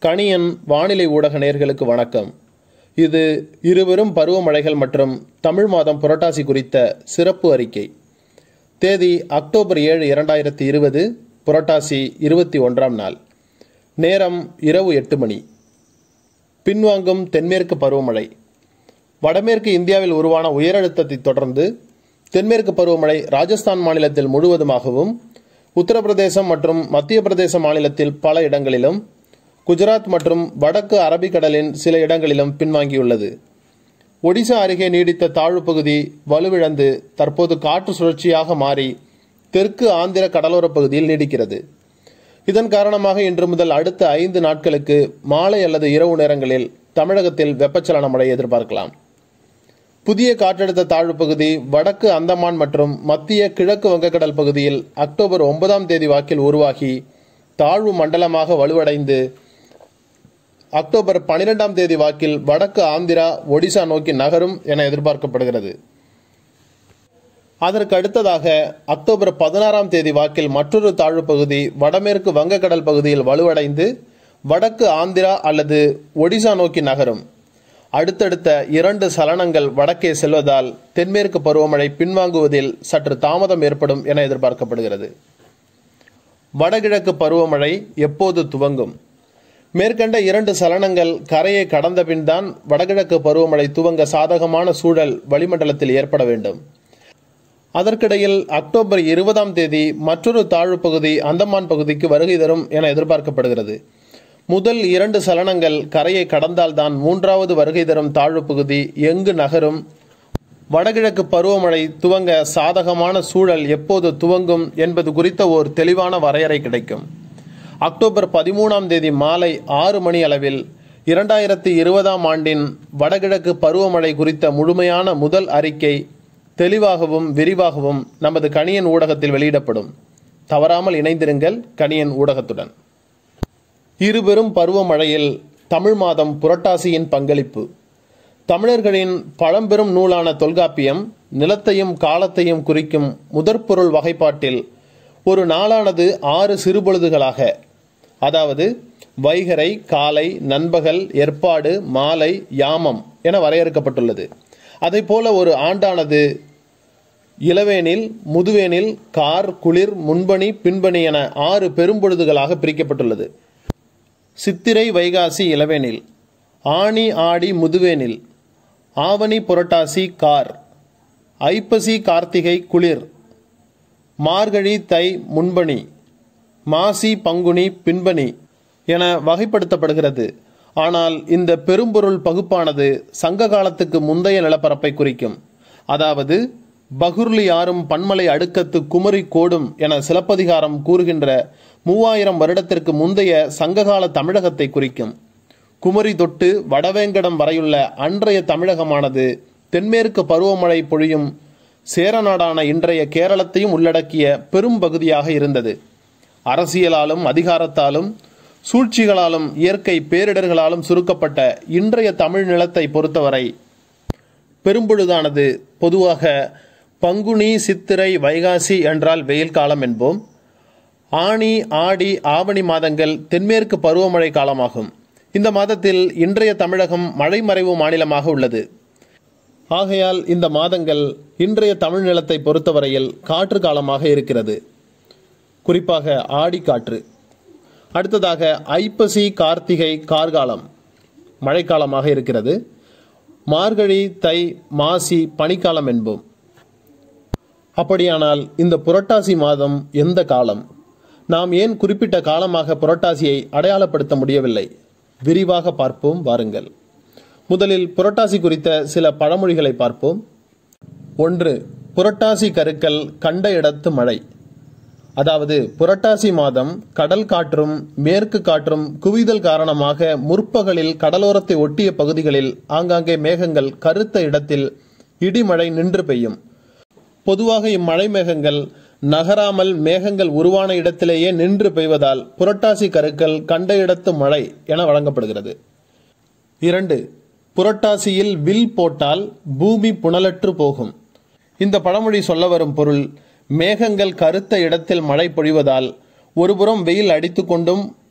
கணியன் வானிலை ஊடக நேயர்களுக்கு வணக்கம் இது இருவரும் பருவமழைகள் மற்றும் தமிழ் மாதம் புரட்டாசி குறித்த சிறப்பு அறிக்கை தேதி அக்டோபர் ஏழு இரண்டாயிரத்தி இருபது புரட்டாசி இருபத்தி ஒன்றாம் நாள் நேரம் இரவு எட்டு மணி பின்வாங்கும் தென்மேற்கு பருவமழை வடமேற்கு இந்தியாவில் உருவான உயரழுத்தத்தை தொடர்ந்து தென்மேற்கு பருவமழை ராஜஸ்தான் மாநிலத்தில் முழுவதுமாகவும் உத்தரப்பிரதேசம் மற்றும் மத்திய பிரதேச மாநிலத்தில் பல இடங்களிலும் குஜராத் மற்றும் வடக்கு அரபிக்கடலின் சில இடங்களிலும் பின்வாங்கியுள்ளது ஒடிசா அருகே நீடித்த தாழ்வுப் பகுதி வலுவிழந்து தற்போது காற்று சுழற்சியாக மாறி தெற்கு ஆந்திர கடலோரப் பகுதியில் நீடிக்கிறது இதன் காரணமாக இன்று முதல் அடுத்த ஐந்து நாட்களுக்கு மாலை அல்லது இரவு நேரங்களில் தமிழகத்தில் வெப்பச்சலன மழை எதிர்பார்க்கலாம் புதிய காற்றழுத்த தாழ்வு பகுதி வடக்கு அந்தமான் மற்றும் மத்திய கிழக்கு வங்கக்கடல் பகுதியில் அக்டோபர் ஒன்பதாம் தேதி வாக்கில் உருவாகி தாழ்வு மண்டலமாக வலுவடைந்து அக்டோபர் பனிரெண்டாம் தேதி வாக்கில் வடக்கு ஆந்திரா ஒடிசா நோக்கி நகரும் என எதிர்பார்க்கப்படுகிறது அதற்கு அடுத்ததாக அக்டோபர் பதினாறாம் தேதி வாக்கில் மற்றொரு தாழ்வு பகுதி வடமேற்கு வங்கக்கடல் பகுதியில் வலுவடைந்து வடக்கு ஆந்திரா அல்லது ஒடிசா நோக்கி நகரும் அடுத்தடுத்த இரண்டு சலனங்கள் வடக்கே செல்வதால் தென்மேற்கு பருவமழை பின்வாங்குவதில் சற்று தாமதம் ஏற்படும் என எதிர்பார்க்கப்படுகிறது வடகிழக்கு பருவமழை எப்போது துவங்கும் மேற்கண்ட இரண்டு சலனங்கள் கரையை கடந்த பின்தான் வடகிழக்கு பருவமழை துவங்க சாதகமான சூழல் வளிமண்டலத்தில் ஏற்பட வேண்டும் அதற்கிடையில் அக்டோபர் இருபதாம் தேதி மற்றொரு தாழ்வு பகுதி அந்தமான் பகுதிக்கு வருகை தரும் என எதிர்பார்க்கப்படுகிறது முதல் இரண்டு சலனங்கள் கரையை கடந்தால்தான் மூன்றாவது வருகை தரும் தாழ்வு பகுதி எங்கு நகரும் வடகிழக்கு பருவமழை துவங்க சாதகமான சூழல் எப்போது துவங்கும் என்பது குறித்த ஒரு தெளிவான வரையறை கிடைக்கும் அக்டோபர் பதிமூணாம் தேதி மாலை ஆறு மணி அளவில் இரண்டாயிரத்தி இருபதாம் ஆண்டின் வடகிழக்கு பருவமழை குறித்த முழுமையான முதல் அறிக்கை தெளிவாகவும் விரிவாகவும் நமது கணியன் ஊடகத்தில் வெளியிடப்படும் தவறாமல் இணைந்திருங்கள் கணியன் ஊடகத்துடன் இருபெரும் பருவமழையில் தமிழ் மாதம் புரட்டாசியின் பங்களிப்பு தமிழர்களின் பழம்பெரும் நூலான தொல்காப்பியம் நிலத்தையும் காலத்தையும் குறிக்கும் முதற்பொருள் வகைப்பாட்டில் ஒரு நாளானது ஆறு சிறுபொழுதுகளாக அதாவது வைகரை காலை நண்பகல் ஏற்பாடு மாலை யாமம் என வரையறுக்கப்பட்டுள்ளது போல ஒரு ஆண்டானது இளவேனில் முதுவேனில் கார் குளிர் முன்பணி பின்பணி என ஆறு பெரும்பொழுதுகளாக பிரிக்கப்பட்டுள்ளது சித்திரை வைகாசி இளவேனில் ஆணி ஆடி முதுவேனில் ஆவணி புரட்டாசி கார் ஐப்பசி கார்த்திகை குளிர் மார்கழி தை முன்பணி மாசி பங்குனி பின்பணி என வகைப்படுத்தப்படுகிறது ஆனால் இந்த பெரும்பொருள் பகுப்பானது சங்க காலத்துக்கு முந்தைய நிலப்பரப்பை குறிக்கும் அதாவது பகுர்லி ஆறும் பன்மலை அடுக்கத்து குமரி கோடும் என சிலப்பதிகாரம் கூறுகின்ற மூவாயிரம் வருடத்திற்கு முந்தைய சங்ககால தமிழகத்தை குறிக்கும் குமரி தொட்டு வடவேங்கடம் வரையுள்ள அன்றைய தமிழகமானது தென்மேற்கு பருவமழை பொழியும் சேரநாடான இன்றைய கேரளத்தையும் உள்ளடக்கிய பெரும் பகுதியாக இருந்தது அரசியலாலும் அதிகாரத்தாலும் சூழ்ச்சிகளாலும் இயற்கை பேரிடர்களாலும் சுருக்கப்பட்ட இன்றைய தமிழ் நிலத்தை பொறுத்தவரை பெரும்பொழுதானது பொதுவாக பங்குனி சித்திரை வைகாசி என்றால் வெயில் காலம் என்போம் ஆணி ஆடி ஆவணி மாதங்கள் தென்மேற்கு பருவமழை காலமாகும் இந்த மாதத்தில் இன்றைய தமிழகம் மழைமறைவு மாநிலமாக உள்ளது ஆகையால் இந்த மாதங்கள் இன்றைய தமிழ் நிலத்தை பொறுத்தவரையில் காற்று காலமாக இருக்கிறது குறிப்பாக ஆடி காற்று அடுத்ததாக ஐப்பசி கார்த்திகை கார்காலம் மழைக்காலமாக இருக்கிறது மார்கழி தை மாசி பனிக்காலம் என்போம் அப்படியானால் இந்த புரட்டாசி மாதம் எந்த காலம் நாம் ஏன் குறிப்பிட்ட காலமாக புரட்டாசியை அடையாளப்படுத்த முடியவில்லை விரிவாக பார்ப்போம் வாருங்கள் முதலில் புரட்டாசி குறித்த சில பழமொழிகளை பார்ப்போம் ஒன்று புரட்டாசி கருக்கல் கண்ட இடத்து மழை அதாவது புரட்டாசி மாதம் கடல் காற்றும் மேற்கு காற்றும் குவிதல் காரணமாக முற்பகலில் கடலோரத்தை ஒட்டிய பகுதிகளில் ஆங்காங்கே மேகங்கள் கருத்த இடத்தில் இடிமழை நின்று பெய்யும் பொதுவாக இம்மழை மேகங்கள் நகராமல் மேகங்கள் உருவான இடத்திலேயே நின்று பெய்வதால் புரட்டாசி கருக்கள் கண்ட இடத்து மழை என வழங்கப்படுகிறது இரண்டு புரட்டாசியில் வில் போட்டால் பூமி புனலற்று போகும் இந்த பழமொழி சொல்ல வரும் பொருள் மேகங்கள் கருத்த இடத்தில் மழை பொழிவதால் ஒருபுறம் வெயில் அடித்துக்கொண்டும்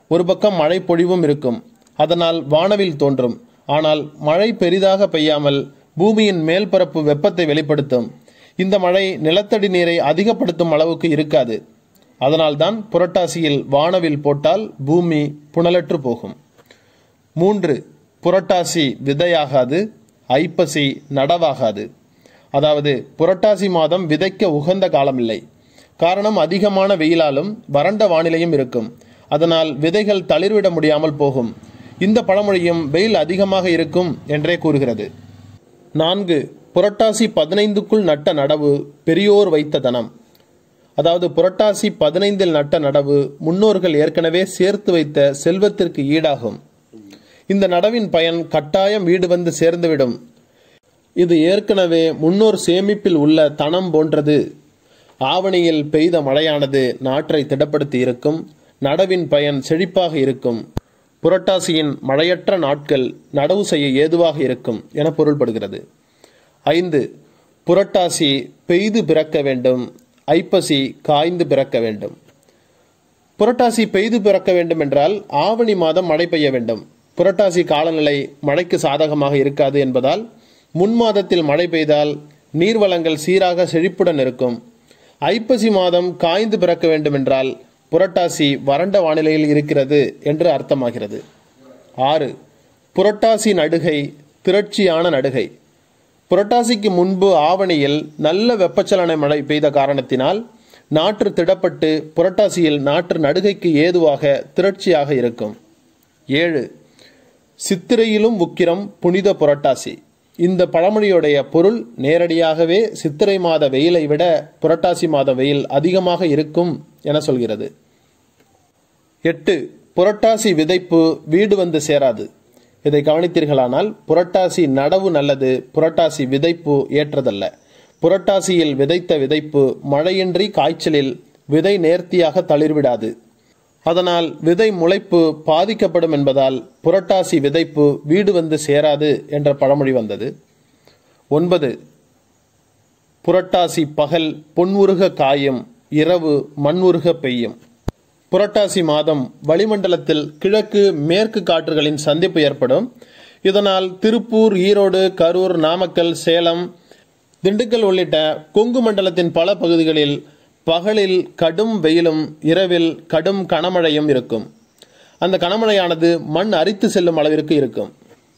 ஒரு பக்கம் மழை பொழிவும் இருக்கும் அதனால் வானவில் தோன்றும் ஆனால் மழை பெரிதாக பெய்யாமல் பூமியின் மேல்பரப்பு வெப்பத்தை வெளிப்படுத்தும் இந்த மழை நிலத்தடி நீரை அதிகப்படுத்தும் அளவுக்கு இருக்காது அதனால்தான் புரட்டாசியில் வானவில் போட்டால் பூமி புனலற்று போகும் மூன்று புரட்டாசி விதையாகாது ஐப்பசி நடவாகாது அதாவது புரட்டாசி மாதம் விதைக்க உகந்த காலமில்லை காரணம் அதிகமான வெயிலாலும் வறண்ட வானிலையும் இருக்கும் அதனால் விதைகள் தளிர்விட முடியாமல் போகும் இந்த பழமொழியும் வெயில் அதிகமாக இருக்கும் என்றே கூறுகிறது நான்கு புரட்டாசி பதினைந்துக்குள் நட்ட நடவு பெரியோர் வைத்த தனம் அதாவது புரட்டாசி பதினைந்தில் நட்ட நடவு முன்னோர்கள் ஏற்கனவே சேர்த்து வைத்த செல்வத்திற்கு ஈடாகும் இந்த நடவின் பயன் கட்டாயம் வீடு வந்து சேர்ந்துவிடும் இது ஏற்கனவே முன்னோர் சேமிப்பில் உள்ள தனம் போன்றது ஆவணியில் பெய்த மழையானது நாற்றை திடப்படுத்தி இருக்கும் நடவின் பயன் செழிப்பாக இருக்கும் புரட்டாசியின் மழையற்ற நாட்கள் நடவு செய்ய ஏதுவாக இருக்கும் என பொருள்படுகிறது ஐந்து புரட்டாசி பெய்து பிறக்க வேண்டும் ஐப்பசி காய்ந்து பிறக்க வேண்டும் புரட்டாசி பெய்து பிறக்க வேண்டும் என்றால் ஆவணி மாதம் மழை பெய்ய வேண்டும் புரட்டாசி காலநிலை மழைக்கு சாதகமாக இருக்காது என்பதால் முன் மாதத்தில் மழை பெய்தால் நீர்வளங்கள் சீராக செழிப்புடன் இருக்கும் ஐப்பசி மாதம் காய்ந்து பிறக்க வேண்டும் என்றால் புரட்டாசி வறண்ட வானிலையில் இருக்கிறது என்று அர்த்தமாகிறது ஆறு புரட்டாசி நடுகை திரட்சியான நடுகை புரட்டாசிக்கு முன்பு ஆவணியில் நல்ல வெப்பச்சலன மழை பெய்த காரணத்தினால் நாற்று திடப்பட்டு புரட்டாசியில் நாற்று நடுகைக்கு ஏதுவாக திரட்சியாக இருக்கும் ஏழு சித்திரையிலும் உக்கிரம் புனித புரட்டாசி இந்த பழமொழியுடைய பொருள் நேரடியாகவே சித்திரை மாத வெயிலை விட புரட்டாசி மாத வெயில் அதிகமாக இருக்கும் என சொல்கிறது எட்டு புரட்டாசி விதைப்பு வீடு வந்து சேராது இதை கவனித்தீர்களானால் புரட்டாசி நடவு நல்லது புரட்டாசி விதைப்பு ஏற்றதல்ல புரட்டாசியில் விதைத்த விதைப்பு மழையின்றி காய்ச்சலில் விதை நேர்த்தியாக தளிர்விடாது அதனால் விதை முளைப்பு பாதிக்கப்படும் என்பதால் புரட்டாசி விதைப்பு வீடு வந்து சேராது என்ற பழமொழி வந்தது ஒன்பது புரட்டாசி பகல் பொன்வுருக காயும் இரவு மண்வுருக பெய்யும் புரட்டாசி மாதம் வளிமண்டலத்தில் கிழக்கு மேற்கு காற்றுகளின் சந்திப்பு ஏற்படும் இதனால் திருப்பூர் ஈரோடு கரூர் நாமக்கல் சேலம் திண்டுக்கல் உள்ளிட்ட கொங்கு மண்டலத்தின் பல பகுதிகளில் பகலில் கடும் வெயிலும் இரவில் கடும் கனமழையும் இருக்கும் அந்த கனமழையானது மண் அரித்து செல்லும் அளவிற்கு இருக்கும்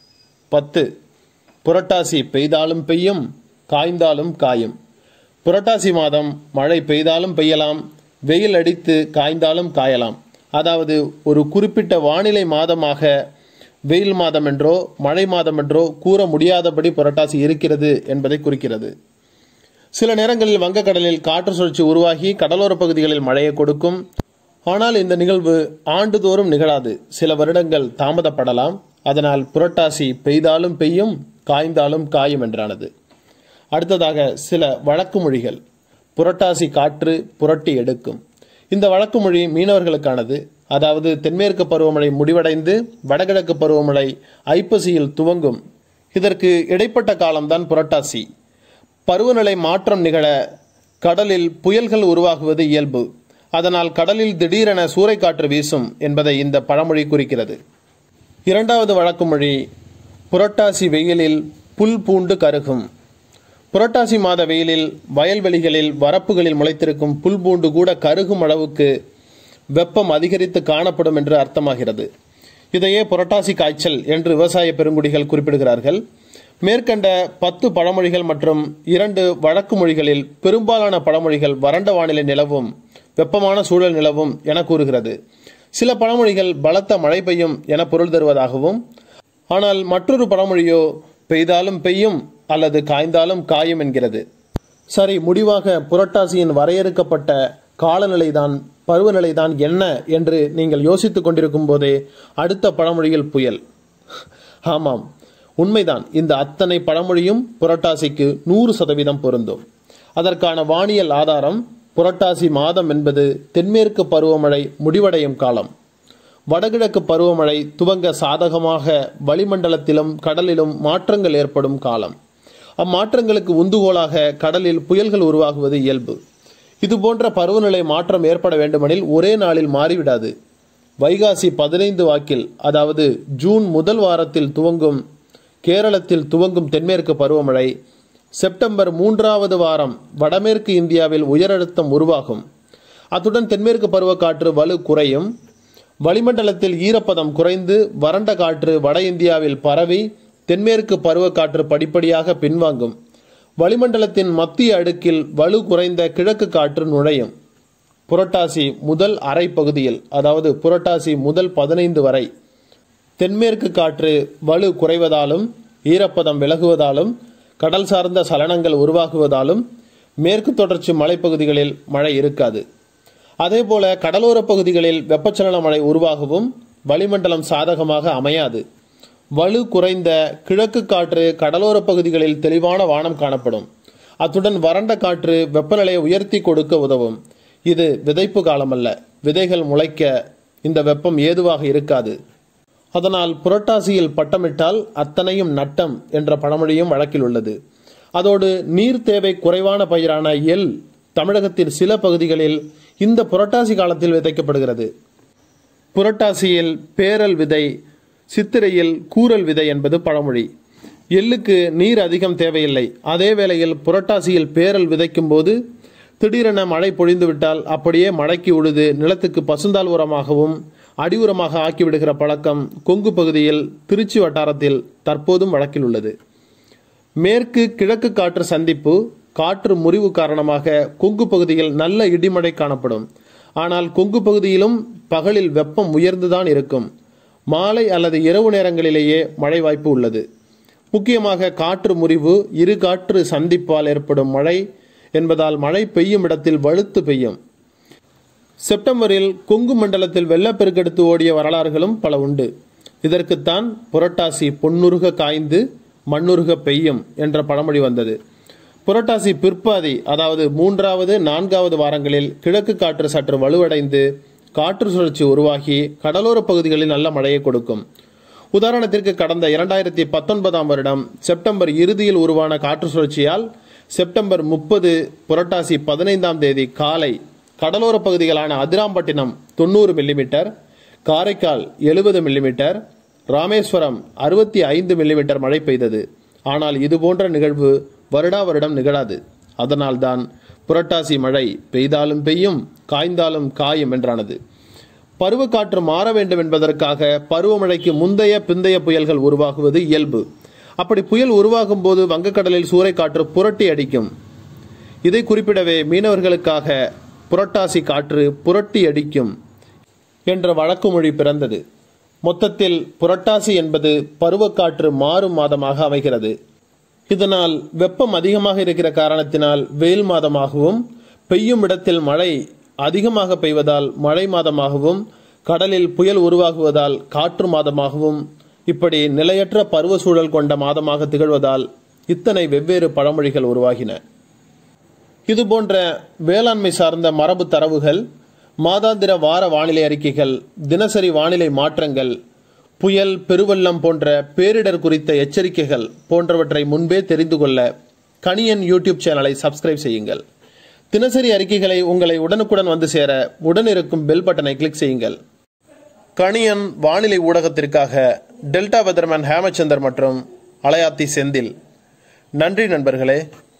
பத்து புரட்டாசி பெய்தாலும் பெய்யும் காய்ந்தாலும் காயும் புரட்டாசி மாதம் மழை பெய்தாலும் பெய்யலாம் வெயில் அடித்து காய்ந்தாலும் காயலாம் அதாவது ஒரு குறிப்பிட்ட வானிலை மாதமாக வெயில் மாதம் என்றோ மழை மாதம் என்றோ கூற முடியாதபடி புரட்டாசி இருக்கிறது என்பதை குறிக்கிறது சில நேரங்களில் வங்கக்கடலில் காற்று சுழற்சி உருவாகி கடலோர பகுதிகளில் மழையை கொடுக்கும் ஆனால் இந்த நிகழ்வு ஆண்டுதோறும் நிகழாது சில வருடங்கள் தாமதப்படலாம் அதனால் புரட்டாசி பெய்தாலும் பெய்யும் காய்ந்தாலும் காயும் என்றானது அடுத்ததாக சில வழக்கு மொழிகள் புரட்டாசி காற்று புரட்டி எடுக்கும் இந்த வழக்கு மொழி மீனவர்களுக்கானது அதாவது தென்மேற்கு பருவமழை முடிவடைந்து வடகிழக்கு பருவமழை ஐப்பசியில் துவங்கும் இதற்கு இடைப்பட்ட காலம்தான் புரட்டாசி பருவநிலை மாற்றம் நிகழ கடலில் புயல்கள் உருவாகுவது இயல்பு அதனால் கடலில் திடீரென சூறைக்காற்று வீசும் என்பதை இந்த பழமொழி குறிக்கிறது இரண்டாவது வழக்கு மொழி புரட்டாசி வெயிலில் புல் பூண்டு கருகும் புரட்டாசி மாத வெயிலில் வயல்வெளிகளில் வரப்புகளில் முளைத்திருக்கும் புல் பூண்டு கூட கருகும் அளவுக்கு வெப்பம் அதிகரித்து காணப்படும் என்று அர்த்தமாகிறது இதையே புரட்டாசி காய்ச்சல் என்று விவசாய பெருங்குடிகள் குறிப்பிடுகிறார்கள் மேற்கண்ட பத்து பழமொழிகள் மற்றும் இரண்டு வழக்கு மொழிகளில் பெரும்பாலான பழமொழிகள் வறண்ட வானிலை நிலவும் வெப்பமான சூழல் நிலவும் என கூறுகிறது சில பழமொழிகள் பலத்த மழை பெய்யும் என பொருள் தருவதாகவும் ஆனால் மற்றொரு பழமொழியோ பெய்தாலும் பெய்யும் அல்லது காய்ந்தாலும் காயும் என்கிறது சரி முடிவாக புரட்டாசியின் வரையறுக்கப்பட்ட காலநிலைதான் பருவநிலைதான் என்ன என்று நீங்கள் யோசித்துக் கொண்டிருக்கும் போதே அடுத்த பழமொழியில் புயல் ஆமாம் உண்மைதான் இந்த அத்தனை பழமொழியும் புரட்டாசிக்கு நூறு சதவீதம் பொருந்தும் அதற்கான வானியல் ஆதாரம் புரட்டாசி மாதம் என்பது தென்மேற்கு பருவமழை முடிவடையும் காலம் வடகிழக்கு பருவமழை துவங்க சாதகமாக வளிமண்டலத்திலும் கடலிலும் மாற்றங்கள் ஏற்படும் காலம் அம்மாற்றங்களுக்கு உந்துகோலாக கடலில் புயல்கள் உருவாகுவது இயல்பு இதுபோன்ற பருவநிலை மாற்றம் ஏற்பட வேண்டுமெனில் ஒரே நாளில் மாறிவிடாது வைகாசி பதினைந்து வாக்கில் அதாவது ஜூன் முதல் வாரத்தில் துவங்கும் கேரளத்தில் துவங்கும் தென்மேற்கு பருவமழை செப்டம்பர் மூன்றாவது வாரம் வடமேற்கு இந்தியாவில் உயரழுத்தம் உருவாகும் அத்துடன் தென்மேற்கு பருவக்காற்று வலு குறையும் வளிமண்டலத்தில் ஈரப்பதம் குறைந்து வறண்ட காற்று வட இந்தியாவில் பரவி தென்மேற்கு பருவக்காற்று படிப்படியாக பின்வாங்கும் வளிமண்டலத்தின் மத்திய அடுக்கில் வலு குறைந்த கிழக்கு காற்று நுழையும் புரட்டாசி முதல் அரை பகுதியில் அதாவது புரட்டாசி முதல் பதினைந்து வரை தென்மேற்கு காற்று வலு குறைவதாலும் ஈரப்பதம் விலகுவதாலும் கடல் சார்ந்த சலனங்கள் உருவாகுவதாலும் மேற்கு தொடர்ச்சி மலைப்பகுதிகளில் மழை இருக்காது அதேபோல கடலோர பகுதிகளில் வெப்பச்சலன மழை உருவாகவும் வளிமண்டலம் சாதகமாக அமையாது வலு குறைந்த கிழக்கு காற்று கடலோர பகுதிகளில் தெளிவான வானம் காணப்படும் அத்துடன் வறண்ட காற்று வெப்பநிலையை உயர்த்தி கொடுக்க உதவும் இது விதைப்பு காலமல்ல விதைகள் முளைக்க இந்த வெப்பம் ஏதுவாக இருக்காது அதனால் புரட்டாசியில் பட்டமிட்டால் அத்தனையும் நட்டம் என்ற பழமொழியும் வழக்கில் உள்ளது அதோடு நீர் தேவை குறைவான பயிரான எல் தமிழகத்தின் சில பகுதிகளில் இந்த புரட்டாசி காலத்தில் விதைக்கப்படுகிறது புரட்டாசியில் பேரல் விதை சித்திரையில் கூரல் விதை என்பது பழமொழி எள்ளுக்கு நீர் அதிகம் தேவையில்லை அதே வேளையில் புரட்டாசியில் பேரல் விதைக்கும் போது திடீரென மழை பொழிந்துவிட்டால் அப்படியே மழைக்கு உழுது நிலத்துக்கு பசுந்தால் உரமாகவும் அடி உரமாக ஆக்கிவிடுகிற பழக்கம் கொங்கு பகுதியில் திருச்சி வட்டாரத்தில் தற்போதும் வழக்கில் உள்ளது மேற்கு கிழக்கு காற்று சந்திப்பு காற்று முறிவு காரணமாக கொங்கு பகுதியில் நல்ல இடிமழை காணப்படும் ஆனால் கொங்கு பகுதியிலும் பகலில் வெப்பம் உயர்ந்துதான் இருக்கும் மாலை அல்லது இரவு நேரங்களிலேயே மழை வாய்ப்பு உள்ளது முக்கியமாக காற்று முறிவு இரு காற்று சந்திப்பால் ஏற்படும் மழை என்பதால் மழை பெய்யும் இடத்தில் வலுத்து பெய்யும் செப்டம்பரில் கொங்கு மண்டலத்தில் வெள்ளப்பெருக்கெடுத்து ஓடிய வரலாறுகளும் பல உண்டு இதற்குத்தான் புரட்டாசி பொன்னுருக காய்ந்து மண்ணுருக பெய்யும் என்ற பழமொழி வந்தது புரட்டாசி பிற்பாதி அதாவது மூன்றாவது நான்காவது வாரங்களில் கிழக்கு காற்று சற்று வலுவடைந்து காற்று சுழற்சி உருவாகி கடலோர பகுதிகளில் நல்ல மழையை கொடுக்கும் உதாரணத்திற்கு கடந்த இரண்டாயிரத்தி பத்தொன்பதாம் வருடம் செப்டம்பர் இறுதியில் உருவான காற்று சுழற்சியால் செப்டம்பர் முப்பது புரட்டாசி பதினைந்தாம் தேதி காலை கடலோர பகுதிகளான அதிராம்பட்டினம் தொண்ணூறு மில்லிமீட்டர் காரைக்கால் எழுபது மில்லிமீட்டர் ராமேஸ்வரம் அறுபத்தி ஐந்து மில்லிமீட்டர் மழை பெய்தது ஆனால் இதுபோன்ற நிகழ்வு வருடா வருடம் நிகழாது அதனால்தான் புரட்டாசி மழை பெய்தாலும் பெய்யும் காய்ந்தாலும் காயும் என்றானது பருவக்காற்று மாற வேண்டும் என்பதற்காக பருவமழைக்கு முந்தைய பிந்தைய புயல்கள் உருவாகுவது இயல்பு அப்படி புயல் உருவாகும் போது வங்கக்கடலில் சூறைக்காற்று புரட்டி அடிக்கும் இதை குறிப்பிடவே மீனவர்களுக்காக புரட்டாசி காற்று புரட்டி அடிக்கும் என்ற வழக்கு மொழி பிறந்தது மொத்தத்தில் புரட்டாசி என்பது பருவக்காற்று மாறும் மாதமாக அமைகிறது இதனால் வெப்பம் அதிகமாக இருக்கிற காரணத்தினால் வெயில் மாதமாகவும் பெய்யும் இடத்தில் மழை அதிகமாக பெய்வதால் மழை மாதமாகவும் கடலில் புயல் உருவாகுவதால் காற்று மாதமாகவும் இப்படி நிலையற்ற பருவ சூழல் கொண்ட மாதமாக திகழ்வதால் இத்தனை வெவ்வேறு பழமொழிகள் உருவாகின இதுபோன்ற வேளாண்மை சார்ந்த மரபு தரவுகள் மாதாந்திர வார வானிலை அறிக்கைகள் தினசரி வானிலை மாற்றங்கள் புயல் பெருவெள்ளம் போன்ற பேரிடர் குறித்த எச்சரிக்கைகள் போன்றவற்றை முன்பே தெரிந்து கொள்ள கணியன் யூடியூப் சேனலை சப்ஸ்கிரைப் செய்யுங்கள் தினசரி அறிக்கைகளை உங்களை உடனுக்குடன் வந்து சேர உடன் இருக்கும் பெல் பட்டனை கிளிக் செய்யுங்கள் கணியன் வானிலை ஊடகத்திற்காக டெல்டா வெதர்மேன் ஹேமச்சந்தர் மற்றும் அலையாத்தி செந்தில் நன்றி நண்பர்களே